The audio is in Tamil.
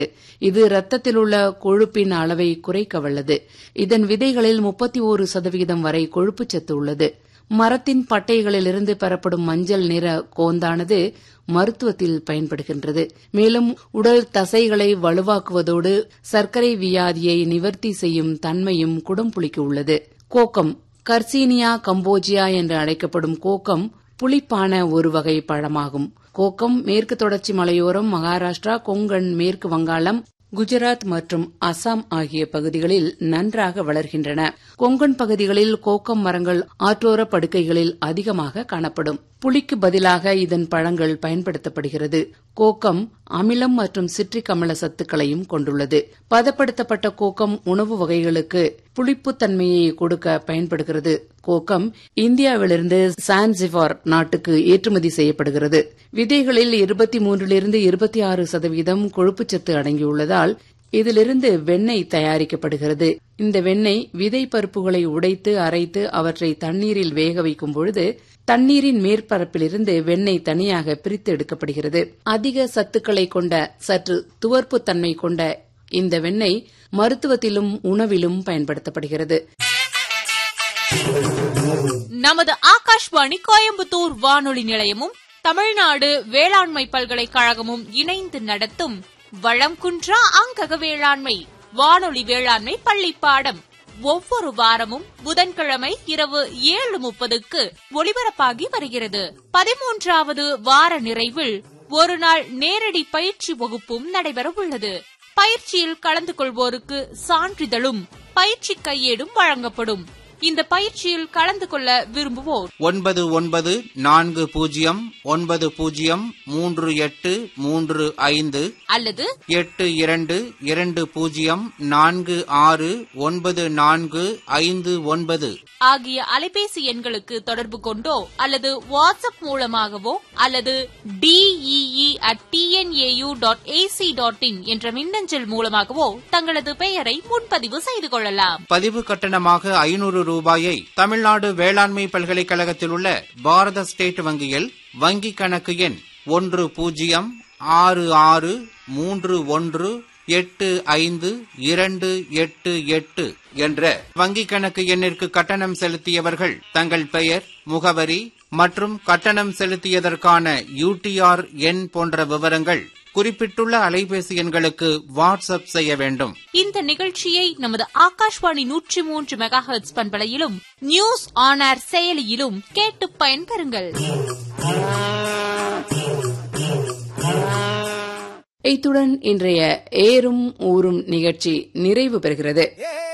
இது இரத்தத்தில் உள்ள கொழுப்பின் அளவை குறைக்க வல்லது இதன் விதைகளில் முப்பத்தி ஒரு சதவிகிதம் வரை கொழுப்புச்சத்து உள்ளது மரத்தின் பட்டைகளிலிருந்து பெறப்படும் மஞ்சள் நிற கோந்தானது மருத்துவத்தில் பயன்படுகின்றது மேலும் உடல் தசைகளை வலுவாக்குவதோடு சர்க்கரை வியாதியை நிவர்த்தி செய்யும் தன்மையும் குடம்புளிக்கு உள்ளது கோக்கம் கர்சீனியா கம்போஜியா என்று அழைக்கப்படும் கோக்கம் புளிப்பான ஒரு வகை பழமாகும் கோக்கம் மேற்கு தொடர்ச்சி மலையோரம் மகாராஷ்டிரா கொங்கன் மேற்கு வங்காளம் குஜராத் மற்றும் அசாம் ஆகிய பகுதிகளில் நன்றாக வளர்கின்றன கொங்கன் பகுதிகளில் கோக்கம் மரங்கள் ஆற்றோர படுக்கைகளில் அதிகமாக காணப்படும் புளிக்கு பதிலாக இதன் பழங்கள் பயன்படுத்தப்படுகிறது கோக்கம் அமிலம் மற்றும் சிட்ரிக் அமில சத்துக்களையும் கொண்டுள்ளது பதப்படுத்தப்பட்ட கோக்கம் உணவு வகைகளுக்கு புளிப்புத்தன்மையை கொடுக்க பயன்படுகிறது கோக்கம் இந்தியாவிலிருந்து சான்சிபார் நாட்டுக்கு ஏற்றுமதி செய்யப்படுகிறது விதைகளில் இருபத்தி மூன்றிலிருந்து இருபத்தி ஆறு சதவீதம் கொழுப்புச்சத்து அடங்கியுள்ளதால் இதிலிருந்து வெண்ணெய் தயாரிக்கப்படுகிறது இந்த வெண்ணெய் விதை பருப்புகளை உடைத்து அரைத்து அவற்றை தண்ணீரில் வேக வைக்கும் பொழுது தண்ணீரின் மேற்பரப்பிலிருந்து வெண்ணெய் தனியாக பிரித்து எடுக்கப்படுகிறது அதிக சத்துக்களை கொண்ட சற்று துவர்ப்பு தன்மை கொண்ட இந்த வெண்ணெய் மருத்துவத்திலும் உணவிலும் பயன்படுத்தப்படுகிறது நமது ஆகாஷ்வாணி கோயம்புத்தூர் வானொலி நிலையமும் தமிழ்நாடு வேளாண்மை பல்கலைக்கழகமும் இணைந்து நடத்தும் வளம் குன்றா அங்கக வேளாண்மை வானொலி வேளாண்மை பள்ளி பாடம் ஒவ்வொரு வாரமும் புதன்கிழமை இரவு ஏழு முப்பதுக்கு ஒளிபரப்பாகி வருகிறது பதிமூன்றாவது வார நிறைவில் ஒரு நாள் நேரடி பயிற்சி வகுப்பும் நடைபெறவுள்ளது பயிற்சியில் கலந்து கொள்வோருக்கு சான்றிதழும் பயிற்சி கையேடும் வழங்கப்படும் இந்த பயிற்சியில் கலந்து கொள்ள விரும்புவோர் ஒன்பது ஒன்பது நான்கு பூஜ்ஜியம் ஒன்பது பூஜ்ஜியம் மூன்று எட்டு மூன்று ஐந்து அல்லது எட்டு இரண்டு இரண்டு பூஜ்ஜியம் நான்கு ஆறு ஒன்பது நான்கு ஐந்து ஒன்பது ஆகிய அலைபேசி எண்களுக்கு தொடர்பு கொண்டோ அல்லது வாட்ஸ்அப் மூலமாகவோ அல்லது D E E at T N A U dot A C dot in என்ற மின்னஞ்சல் மூலமாகவோ தங்களது பெயரை முன்பதிவு செய்து கொள்ளலாம் பதிவு கட்டணமாக ஐநூறு ரூபாயை தமிழ்நாடு வேளாண்மை பல்கலைக்கழகத்தில் உள்ள பாரத ஸ்டேட் வங்கியில் வங்கிக் கணக்கு எண் ஒன்று பூஜ்ஜியம் ஆறு ஆறு மூன்று ஒன்று எட்டு ஐந்து இரண்டு எட்டு எட்டு என்ற வங்கிக் கணக்கு எண்ணிற்கு கட்டணம் செலுத்தியவர்கள் தங்கள் பெயர் முகவரி மற்றும் கட்டணம் செலுத்தியதற்கான யூடிஆர் எண் போன்ற விவரங்கள் குறிப்பிட்டுள்ள அலைபேசி எண்களுக்கு வாட்ஸ்அப் செய்ய வேண்டும் இந்த நிகழ்ச்சியை நமது ஆகாஷ்வாணி நூற்றி மூன்று மெகா ஹெர்ட்ஸ் பண்பலையிலும் நியூஸ் ஆன் ஏர் செயலியிலும் கேட்டு பயன்பெறுங்கள் இத்துடன் இன்றைய ஏறும் ஊரும் நிகழ்ச்சி நிறைவு பெறுகிறது ஏ